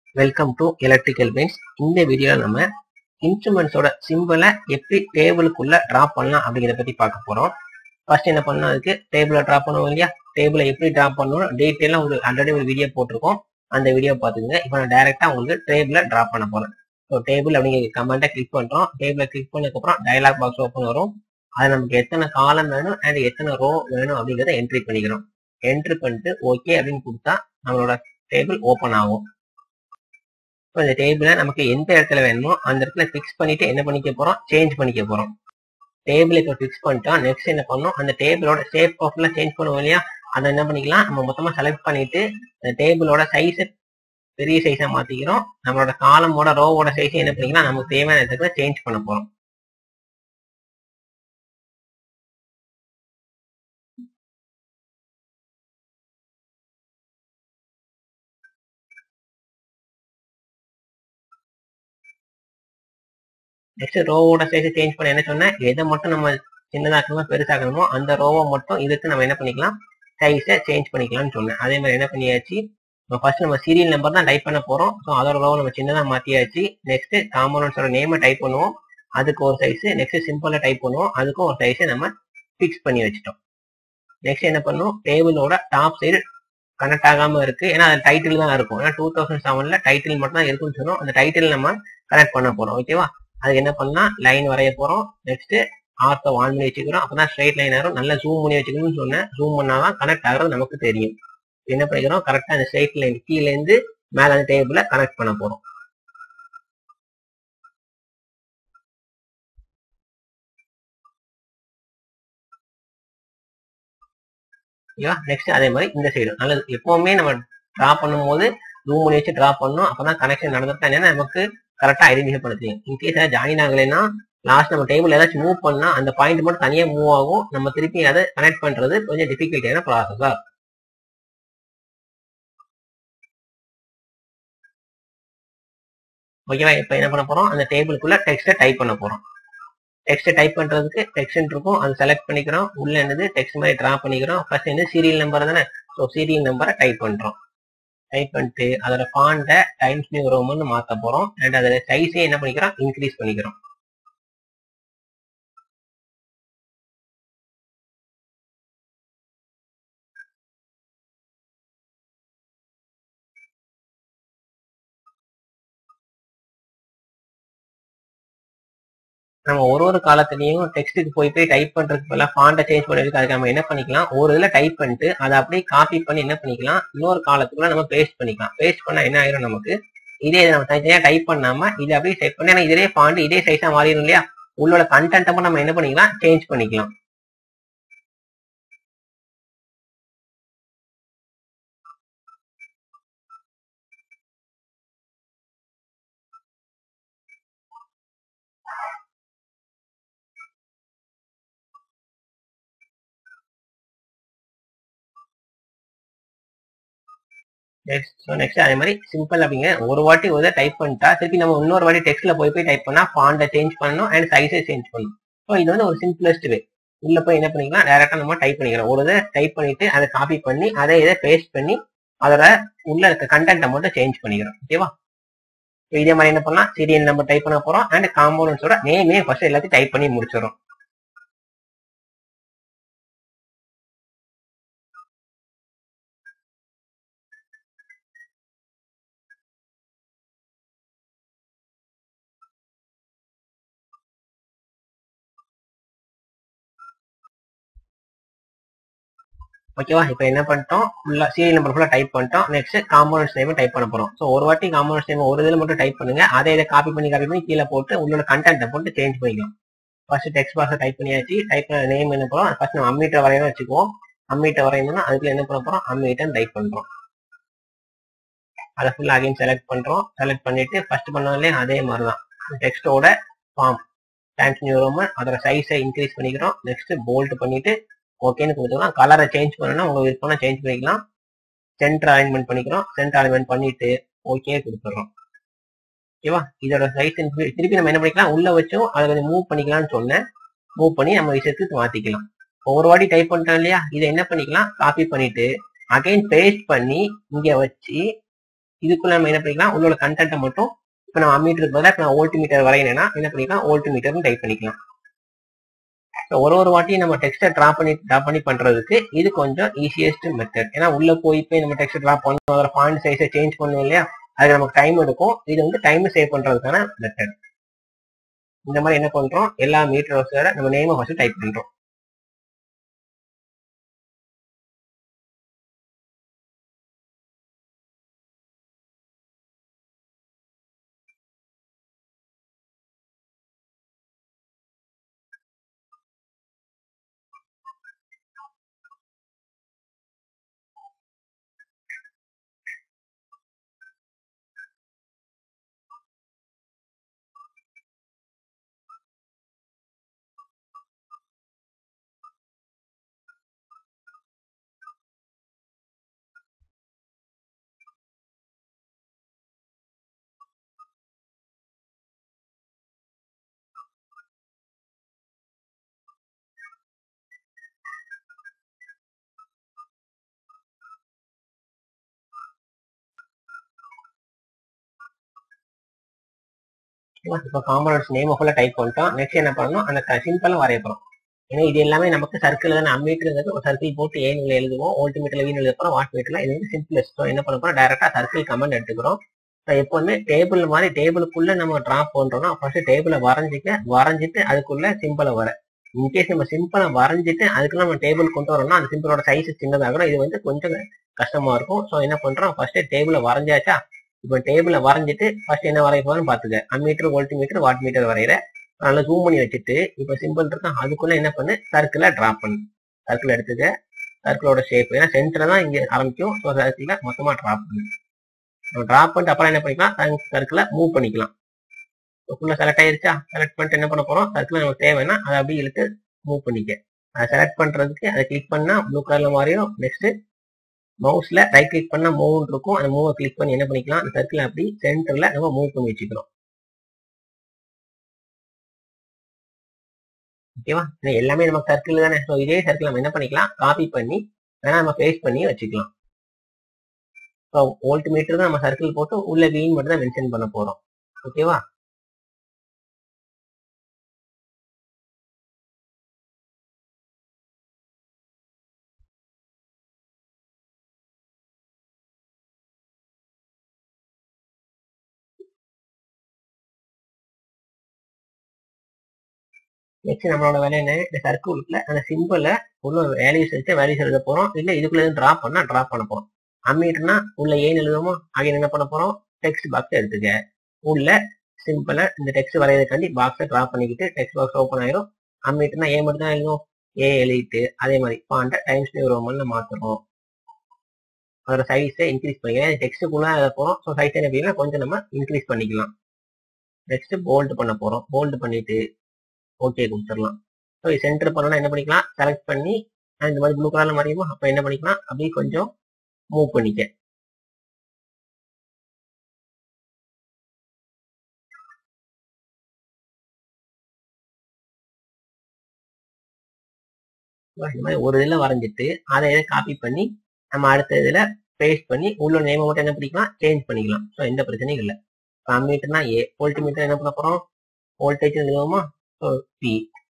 welcome to electrical Benz இந்த வீடியோல நம்ம இன்ஸ்ட்ருமெண்ட்ஸோட சிம்பிளை எப்படி டேபிளுக்குள்ள டிராப் பண்ணலாம் அப்படிங்கிறத பத்தி பார்க்க போறோம் ஃபர்ஸ்ட் என்ன பண்ணலாம் அதுக்கு டேபிள டிராப் பண்ணுவோம் இல்லையா டேபிளை எப்படி டிராப் பண்ணணும் டீட்டெயிலாக ஒரு ஆல்ரெடி ஒரு வீடியோ போட்டிருக்கோம் அந்த வீடியோ பார்த்துக்கோங்க இப்போ நான் டைரக்டா உங்களுக்கு டேபிள டிராப் பண்ண போறேன் ஸோ டேபிள் அப்படிங்கிற கமெண்ட்டை கிளிக் பண்றோம் டேபிளை கிளிக் பண்ணதுக்கப்புறம் டயலாக் பாக்ஸ் ஓப்பன் வரும் அது நமக்கு எத்தனை காலம் வேணும் அண்ட் எத்தனை ரோ வேணும் அப்படிங்கிறத என்ட்ரி பண்ணிக்கிறோம் என்ட்ரி பண்ணிட்டு ஓகே அப்படின்னு கொடுத்தா நம்மளோட டேபிள் ஓப்பன் ஆகும் இப்போ இந்த டேபிளை நமக்கு எந்த இடத்துல வேணுமோ அந்த இடத்துல ஃபிக்ஸ் பண்ணிட்டு என்ன பண்ணிக்க போறோம் சேஞ்ச் பண்ணிக்க போறோம் டேபிள் இப்போ ஃபிக்ஸ் பண்ணிட்டோம் நெக்ஸ்ட் என்ன பண்ணணும் அந்த டேபிளோட ஷேப் ஆஃப்ல சேஞ்ச் பண்ணுவோம் இல்லையா அதை என்ன பண்ணிக்கலாம் நம்ம மொத்தமா செலக்ட் பண்ணிட்டு அந்த டேபிளோட சைஸை பெரிய சைஸா மாத்திக்கிறோம் நம்மளோட காலமோட ரோவோட சைஸை என்ன பண்ணிக்கலாம் நமக்கு தேவையான இடத்துல சேஞ்ச் பண்ண போறோம் நெக்ஸ்ட் ரோவோட சைஸ் சேஞ்ச் பண்ண என்ன சொன்னேன் எதை மட்டும் நம்ம சின்னதாக்கணுமோ பெருசாக்கணுமோ அந்த ரோவை மட்டும் இதுக்கு நம்ம என்ன பண்ணிக்கலாம் சைஸை சேஞ்ச் பண்ணிக்கலாம்னு சொன்னேன் அதே மாதிரி என்ன பண்ணியாச்சு நம்ம ஃபர்ஸ்ட் நம்ம சீரியல் நம்பர் தான் டைப் பண்ண போறோம் ஸோ அதோட ரோவை நம்ம சின்னதா மாத்தியாச்சு நெக்ஸ்ட் காம்பனன்ஸோட நேமை டைப் பண்ணுவோம் அதுக்கு ஒரு சைஸ் நெக்ஸ்ட் சிம்பிளா டைப் பண்ணுவோம் அதுக்கும் ஒரு சைஸை நம்ம ஃபிக்ஸ் பண்ணி வச்சுட்டோம் நெக்ஸ்ட் என்ன பண்ணுவோம் டேபிளோட டாப் சைடு கனெக்ட் ஆகாம இருக்கு ஏன்னா அது டைட்டில் தான் இருக்கும் ஏன்னா டூ தௌசண்ட் செவன்ல டைட்டில் மட்டும் தான் இருக்குன்னு சொன்னோம் அந்த டைட்டில் நம்ம கனெக்ட் பண்ண போறோம் ஓகேவா அதுக்கு என்ன பண்ணலாம் லைன் வரைய போறோம் நெக்ஸ்ட் ஆர்த்தை ஆன் பண்ணி வச்சுக்கிறோம் அப்பதான் ஸ்ட்ரைட் லைன் ஆகும் நல்லா ஜூம் பண்ணி வச்சுக்கணும்னு சொன்னேன் ஜூம் பண்ணாதான் கனெக்ட் ஆகிறது நமக்கு தெரியும் என்ன பண்ணிக்கிறோம் கரெக்டா அந்த ஸ்ட்ரைட் லைன் கீழே இருந்து மேல அந்த டேபிள கனெக்ட் பண்ண போறோம் ஓகேவா நெக்ஸ்ட் அதே மாதிரி இந்த சைடு நல்லது எப்பவுமே நம்ம டிரா பண்ணும்போது ஜூம் பண்ணி வச்சு டிரா பண்ணணும் அப்பதான் கனெக்ஷன் நடந்துட்டா என்னன்னா நமக்கு கரெக்டா ஐடென்டிஃபை பண்ண தெரியும் இன்கேஸ் ஏதாவது ஜாயின் ஆகலைன்னா லாஸ்ட் நம்ம டேபிள் ஏதாச்சும் மூவ் பண்ணா அந்த பாயிண்ட் மட்டும் தனியா மூவ் ஆகும் நம்ம திருப்பி அதை கனெக்ட் பண்றது கொஞ்சம் டிஃபிகல்ட்டியான ப்ராசஸா ஓகேவா இப்போ என்ன பண்ண போறோம் அந்த டேபிளுக்குள்ள டெக்ஸ்ட்டை டைப் பண்ண போறோம் டெக்ஸ்ட் டைப் பண்றதுக்கு டெக்ஸ்ட் இருக்கும் அது செலக்ட் பண்ணிக்கிறோம் உள்ள என்னது டெக்ஸ்ட் மாதிரி டிரா பண்ணிக்கிறோம் ஃபர்ஸ்ட் வந்து சீரியல் நம்பர் தானே ஸோ சீரியல் நம்பரை டைப் பண்றோம் டைப் பண்ணிட்டு அதோட ஃபாண்ட்டை டைம்ஸ் நியூ ரோம்னு மாத்த போறோம் அண்ட் அதோட சைஸே என்ன பண்ணிக்கிறோம் இன்க்ரீஸ் பண்ணிக்கிறோம் நம்ம ஒரு ஒரு காலத்துலயும் டெக்ஸ்ட்டுக்கு போய் போய் டைப் பண்றதுக்கு பதிலாக ஃபாண்ட்டை சேஞ்ச் பண்ணுறதுக்கு அதுக்கு நம்ம என்ன பண்ணிக்கலாம் ஒரு இதில் டைப் பண்ணிட்டு அதை அப்படியே காப்பி பண்ணி என்ன பண்ணிக்கலாம் இன்னொரு காலத்துக்குள்ள நம்ம பேஸ்ட் பண்ணிக்கலாம் பேஸ்ட் பண்ணா என்ன ஆயிரும் நமக்கு இதே இதை நம்ம தனித்தனியாக டைப் பண்ணாம இதை அப்படியே டைப் பண்ணி ஏன்னா இதே ஃபாண்ட் இதே சைஸா மாறிடும் இல்லையா உள்ளோட கண்டென்ட்டை நம்ம என்ன பண்ணிக்கலாம் சேஞ்ச் பண்ணிக்கலாம் நெக்ஸ்ட் ஸோ நெக்ஸ்ட் அதே மாதிரி சிம்பிள் அப்படிங்க ஒரு வாட்டி ஒரு டைப் பண்ணிட்டா திருப்பி நம்ம இன்னொரு வாட்டி டெக்ஸ்ட்ல போய் போய் டைப் பண்ணா ஃபாண்ட்டை சேஞ்ச் பண்ணணும் அண்ட் சைஸை சேஞ்ச் பண்ணணும் ஸோ இது வந்து ஒரு சிம்பிளஸ்ட் வே உள்ள போய் என்ன பண்ணிக்கலாம் டேரக்டா நம்ம டைப் பண்ணிக்கிறோம் ஒரு இதை டைப் பண்ணிட்டு அதை காப்பி பண்ணி அதை இதை பேஸ்ட் பண்ணி அதோட உள்ள இருக்க கண்டென்ட்டை மட்டும் சேஞ்ச் பண்ணிக்கிறோம் ஓகேவா இதே மாதிரி என்ன பண்ணலாம் சீரியல் நம்பர் டைப் பண்ண போறோம் அண்ட் காம்பவுண்ட்ஸோட நேமே ஃபர்ஸ்ட் எல்லாத்தையும் டைப் பண்ணி முடிச்சிடும் ஓகேவா இப்போ என்ன பண்ணிட்டோம் ஃபுல்லா சீரியல் நம்பர் ஃபுல்லா டைப் பண்ணிட்டோம் நெக்ஸ்ட் காம்பவுண்ட்ஸ் நேம் டைப் பண்ண போறோம் ஸோ ஒரு வாட்டி காம்பவுண்ட்ஸ் நேம் ஒரு இதில் மட்டும் டைப் பண்ணுங்க அதை இதை காப்பி பண்ணி காப்பி பண்ணி கீழே போட்டு உங்களோட கண்டென்ட்டை போட்டு சேஞ்ச் பண்ணிக்கலாம் ஃபர்ஸ்ட் டெக்ஸ்ட் பாக்ஸை டைப் பண்ணியாச்சு டைப் பண்ண நேம் என்ன போறோம் ஃபர்ஸ்ட் நம்ம அம்மீட்டர் வரையணும் வச்சுக்குவோம் அம்மீட்டர் வரையணும்னா அதுக்குள்ள என்ன பண்ண போறோம் அம்மீட்டர் டைப் பண்றோம் அதை ஃபுல்லா அகைன் செலக்ட் பண்றோம் செலக்ட் பண்ணிட்டு ஃபர்ஸ்ட் பண்ணதுலேயே அதே மாதிரி தான் டெக்ஸ்டோட ஃபார்ம் டைம்ஸ் நியூ ரோமன் அதோட சைஸை இன்க்ரீஸ் பண்ணிக்கிறோம் நெக்ஸ்ட் போல்ட் பண்ணிட்டு ஓகேன்னு கொடுத்துக்கலாம் கலரை சேஞ்ச் பண்ணணும்னா உங்க விருப்பம்னா சேஞ்ச் பண்ணிக்கலாம் சென்டர் அலைன்மெண்ட் பண்ணிக்கிறோம் சென்டர் அலைன்மெண்ட் பண்ணிட்டு ஓகே கொடுத்துட்றோம் ஓகேவா இதோட சைஸ் திருப்பி நம்ம என்ன பண்ணிக்கலாம் உள்ள வச்சும் அதை கொஞ்சம் மூவ் பண்ணிக்கலாம்னு சொன்னேன் மூவ் பண்ணி நம்ம விஷயத்துக்கு மாத்திக்கலாம் ஒரு வாட்டி டைப் பண்ணிட்டோம் இல்லையா இதை என்ன பண்ணிக்கலாம் காப்பி பண்ணிட்டு அகைன் பேஸ்ட் பண்ணி இங்க வச்சு இதுக்குள்ள நம்ம என்ன பண்ணிக்கலாம் உள்ள கண்டென்ட்டை மட்டும் இப்போ நம்ம அம்மீட்டருக்கு பதிலாக இப்போ நான் வோல்ட் மீட்டர் வரையணும்னா என்ன பண்ணிக்கலாம் வோல்ட் மீட்டர்னு டைப் பண்ணிக்கலாம் So, ஒரு ஒரு வாட்டியும் நம்ம டெக்ஸ்ட்டை ட்ரா பண்ணி ட்ரா பண்ணி பண்றதுக்கு இது கொஞ்சம் ஈஸியஸ்ட் மெத்தட் ஏன்னா உள்ள போய் போய் நம்ம டெக்ஸ்ட் ட்ரா பண்ணணும் அதோட ஃபாண்ட் சைஸை சேஞ்ச் பண்ணுவோம் இல்லையா அது நமக்கு டைம் எடுக்கும் இது வந்து டைம் சேவ் பண்றதுக்கான மெத்தட் இந்த மாதிரி என்ன பண்றோம் எல்லா மீட்டர் நம்ம நேமை ஃபர்ஸ்ட் டைப் பண்றோம் இப்போ காம்பனன்ட்ஸ் நேம் ஃபுல்லாக டைப் பண்ணிட்டோம் நெக்ஸ்ட் என்ன பண்ணணும் அந்த சிம்பிளாக வரைய போகிறோம் ஏன்னா இது எல்லாமே நமக்கு சர்க்கிள் தானே அம்மீட்டருங்கிறது ஒரு சர்க்கிள் போட்டு ஏன்னு எழுதுவோம் வோல்ட் மீட்டர்ல வீண் எழுத போகிறோம் வாட் மீட்டர்ல இது வந்து சிம்பிளஸ்ட் என்ன பண்ண போகிறோம் டேரெக்டாக சர்க்கிள் கமெண்ட் எடுத்துக்கிறோம் ஸோ எப்போதுமே டேபிள் மாதிரி டேபிளுக்குள்ள நம்ம ட்ரா பண்றோம்னா ஃபர்ஸ்ட் டேபிளை வரைஞ்சிக்க வரைஞ்சிட்டு அதுக்குள்ள சிம்பிளை வர இன்கேஸ் நம்ம சிம்பிளை வரைஞ்சிட்டு அதுக்குள்ள நம்ம டேபிள் கொண்டு வரோம்னா அந்த சிம்பிளோட சைஸ் சின்னதாகணும் இது வந்து கொஞ்சம் கஷ்டமா இருக்கும் ஸோ என்ன பண்றோம் ஃபர்ஸ்ட் டேபிளை வரைஞ்சாச்சா இப்போ டேபிளை வரைஞ்சிட்டு ஃபர்ஸ்ட் என்ன வரைய போறோம்னு பாத்துக்க ammeter voltmeter wattmeter வரைகிற நல்லா ஜூம் பண்ணி வச்சுட்டு இப்போ சிம்பிள் இருக்கா அதுக்குள்ள என்ன பண்ணு சர்க்கிளை டிரா பண்ணு சர்க்கிள் எடுத்துக்க சர்க்கிளோட ஷேப் ஏன்னா சென்டர் தான் இங்க ஆரம்பிக்கும் ஸோ சர்க்கிள மொத்தமா டிரா பண்ணு டிரா பண்ணிட்டு அப்புறம் என்ன பண்ணிக்கலாம் சர்க்கிளை மூவ் பண்ணிக்கலாம் ஃபுல்லா செலக்ட் ஆயிருச்சா செலக்ட் பண்ணிட்டு என்ன பண்ண போறோம் சர்க்கிள் நமக்கு தேவைன்னா அதை அப்படியே இழுத்து மூவ் பண்ணிக்க அதை செலக்ட் பண்றதுக்கு அதை கிளிக் பண்ணா ப்ளூ கலர்ல மாறியும் நெக்ஸ்ட் மவுஸ்ல ரைட் கிளிக் பண்ணா மூவ் இருக்கும் அந்த மூவை கிளிக் பண்ணி என்ன பண்ணிக்கலாம் அந்த சர்க்கிள் அப்படி சென்டர்ல நம்ம மூவ் பண்ணி வச்சுக்கிறோம் ஓகேவா எல்லாமே நம்ம சர்க்கிள் தானே ஸோ இதே சர்க்கிள் நம்ம என்ன பண்ணிக்கலாம் காப்பி பண்ணி வேணா நம்ம பேஸ்ட் பண்ணி வச்சுக்கலாம் ஸோ வோல்ட் மீட்டர் தான் நம்ம சர்க்கிள் போட்டு உள்ள வீன் மட்டும் தான் மென்ஷன் பண்ண போறோம் ஓகேவா நெக்ஸ்ட் நம்மளோட வேலை என்ன இந்த சர்க்கிள்ல அந்த சிம்பிள உள்ள வேல்யூஸ் வச்சு வேல்யூஸ் எழுத போறோம் இல்ல இதுக்குள்ள எதுவும் டிரா பண்ணா டிரா பண்ண போறோம் அம்மீட்டர்னா உள்ள ஏன் எழுதுவோமோ அகைன் என்ன பண்ண போறோம் டெக்ஸ்ட் பாக்ஸ் எடுத்துக்க உள்ள சிம்பிளா இந்த டெக்ஸ்ட் வரையறதுக்காண்டி பாக்ஸை டிரா பண்ணிக்கிட்டு டெக்ஸ்ட் பாக்ஸ் ஓப்பன் ஆயிரும் அம்மீட்டர்னா ஏ மட்டும் தான் எழுதும் ஏ எழுதிட்டு அதே மாதிரி பாண்ட டைம்ஸ் நியூ ரோமன்ல மாத்துறோம் அதோட சைஸை இன்க்ரீஸ் பண்ணிக்கலாம் டெக்ஸ்ட்டுக்குள்ள எழுத போறோம் ஸோ சைஸ் என்ன பண்ணலாம் கொஞ்சம் நம்ம இன்க்ரீஸ் பண்ணிக்கலாம் நெக்ஸ்ட் போல்ட் பண்ண போறோம் போல்ட் பண்ணிட்டு ஓகே கொடுத்துடலாம் ஸோ இது சென்டர் பண்ணலாம் என்ன பண்ணிக்கலாம் செலக்ட் பண்ணி இந்த மாதிரி ப்ளூ கலர்ல மாறியுமோ அப்போ என்ன பண்ணிக்கலாம் அப்படியே கொஞ்சம் மூவ் பண்ணிக்க இந்த மாதிரி ஒரு இதில் வரைஞ்சிட்டு அதை இதை காப்பி பண்ணி நம்ம அடுத்த இதில் பேஸ்ட் பண்ணி உள்ள நேமை மட்டும் என்ன பண்ணிக்கலாம் சேஞ்ச் பண்ணிக்கலாம் ஸோ எந்த பிரச்சனையும் இல்லை மீட்டர்னா ஏ வோல்ட் மீட்டர் என்ன பண்ண போகிறோம் வோல்டேஜ் எழுதுவோமா ஸோ பி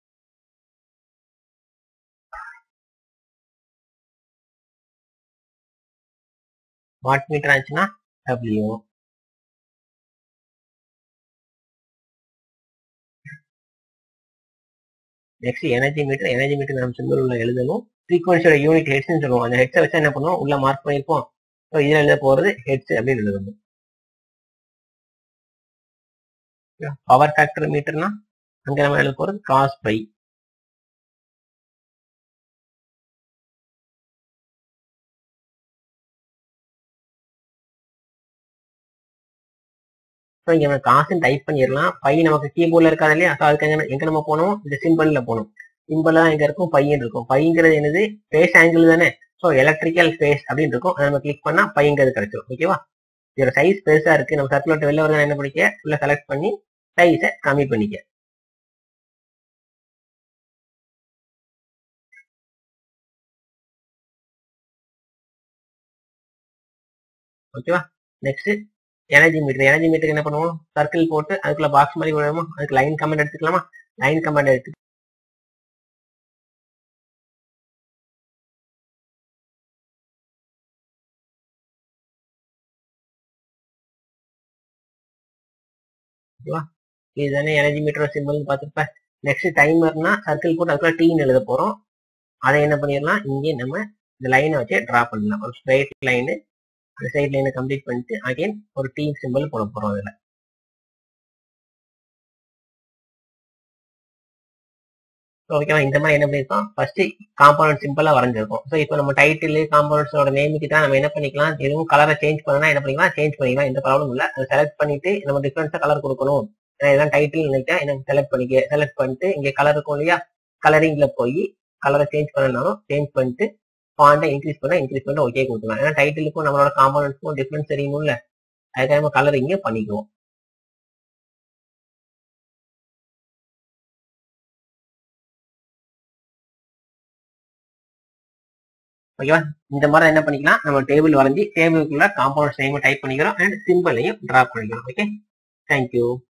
வாட் மீட்டர் ஆச்சுன்னா W next energy meter energy meter நம்ம சிம்பிள் உள்ள எழுதணும் ஃப்ரீக்வன்சியோட யூனிட் ஹெட்ஸ்னு சொல்லுவோம் அந்த ஹெட்ஸை வச்சு என்ன பண்ணுவோம் உள்ள மார்க் பண்ணியிருப்போம் ஸோ இதில் எழுத போகிறது ஹெட்ஸ் அப்படின்னு எழுதணும் பவர் ஃபேக்டர் மீட்டர்னா அங்க நம்ம எழுத போறது காஸ் பை இங்க நம்ம காசுன்னு டைப் பண்ணிடலாம் பை நமக்கு கீபோர்ட்ல இருக்காது இல்லையா ஸோ அதுக்கு எங்க எங்க நம்ம போனோம் இந்த சிம்பிள்ல போகணும் சிம்பிள் தான் எங்க இருக்கும் பையன் இருக்கும் பையங்கிறது என்னது ஃபேஸ் ஆங்கிள் தானே ஸோ எலக்ட்ரிக்கல் ஃபேஸ் அப்படின்னு இருக்கும் அதை நம்ம கிளிக் பண்ணா பையங்கிறது கிடைச்சிடும் ஓகேவா இதோட சைஸ் பெருசா இருக்கு நம்ம சர்க்குலர் வெளில வருது என்ன பண்ணிக்க உள்ள செலக்ட் பண்ணி சைஸை கம்மி பண்ணிக்க ஓகேவா next energy meter energy meter என்ன பண்ணுவோம் சர்க்கிள் போட்டு அதுக்குள்ள பாக்ஸ் மாதிரி விழுமா அதுக்கு லைன் கமெண்ட் எடுத்துக்கலாமா லைன் கமெண்ட் எடுத்து இதுதானே எனர்ஜி மீட்டர் சிம்பிள் பார்த்துருப்பேன் நெக்ஸ்ட் டைமர்னா சர்க்கிள் போட்டு அதுக்குள்ள டீன்னு எழுத போறோம் அதை என்ன பண்ணிடலாம் இங்கே நம்ம இந்த லைனை வச்சு டிரா பண்ணலாம் ஒரு ஸ்ட்ரைட் லைனு அந்த சைட் லைனை கம்ப்ளீட் பண்ணிட்டு அகைன் ஒரு டீ சிம்பிள் போட போறோம் அதுல ஓகேவா இந்த மாதிரி என்ன பண்ணிருக்கோம் ஃபர்ஸ்ட் காம்பவுண்ட் சிம்பிளா வரைஞ்சிருக்கோம் ஸோ இப்போ நம்ம டைட்டில் காம்பவுண்ட்ஸோட நேமுக்கு தான் நம்ம என்ன பண்ணிக்கலாம் எதுவும் கலரை சேஞ்ச் பண்ணனா என்ன பண்ணிக்கலாம் சேஞ்ச் பண்ணிக்கலாம் எந்த ப்ராப்ளம் இல்லை அதை செலக்ட் பண்ணிட்டு நம்ம டிஃபரன்ஸா கலர் கொடுக்கணும் இதெல்லாம் டைட்டில் நினைச்சா எனக்கு செலக்ட் பண்ணிக்க செலக்ட் பண்ணிட்டு இங்க கலர் இருக்கும் இல்லையா கலரிங்ல போய் கலரை சேஞ்ச் பண்ணனாலும் சேஞ்ச் பண்ணிட்டு ஃபாண்டை இன்க்ரீஸ் பண்ணா இன்க்ரீஸ் பண்ணி ஓகே கொடுத்துக்கலாம் ஏன்னா டைட்டிலுக்கும் நம்மளோட காம்பவுண்ட்ஸ்க்கும் டிஃபரன்ஸ் தெரியணும்ல அதுக்காக நம்ம கலர் இங்கே பண்ணிக்குவோம் ஓகேவா இந்த மாதிரி என்ன பண்ணிக்கலாம் நம்ம டேபிள் வரைஞ்சி டேபிளுக்குள்ள காம்பவுண்ட்ஸ் நேம் டைப் பண்ணிக்கிறோம் அண்ட் சிம்பிளையும் டிரா பண்ணிக்கிறோம் ஓகே தேங்க்யூ